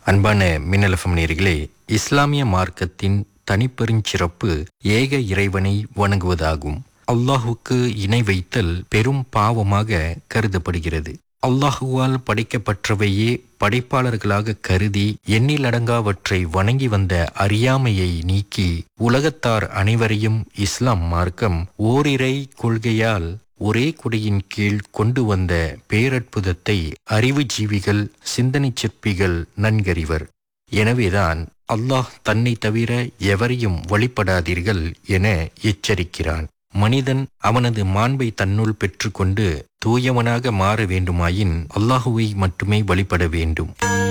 அன்பான மின்னலஃபம் நேர்களே இஸ்லாமிய மார்க்கத்தின் தனிப்பெருஞ்சிறப்பு ஏக இறைவனை வணங்குவதாகும் அல்லாஹுக்கு இணை வைத்தல் பெரும் பாவமாக கருதப்படுகிறது அல்லாஹுவால் படைக்கப்பட்டவையே படைப்பாளர்களாக கருதி எண்ணிலடங்காவற்றை வணங்கி வந்த அறியாமையை நீக்கி உலகத்தார் அனைவரையும் இஸ்லாம் மார்க்கம் ஓரிரை கொள்கையால் ஒரே குடையின் கீழ் கொண்டு வந்த பேரற்புதத்தை அறிவு ஜீவிகள் சிந்தனை சிற்பிகள் நன்கறிவர் எனவேதான் அல்லாஹ் தன்னை தவிர எவரையும் வழிபடாதீர்கள் என எச்சரிக்கிறான் மனிதன் அவனது மாண்பை தன்னுள் பெற்றுக்கொண்டு தூயவனாக மாற வேண்டுமாயின் அல்லாஹுவை மட்டுமே வழிபட வேண்டும்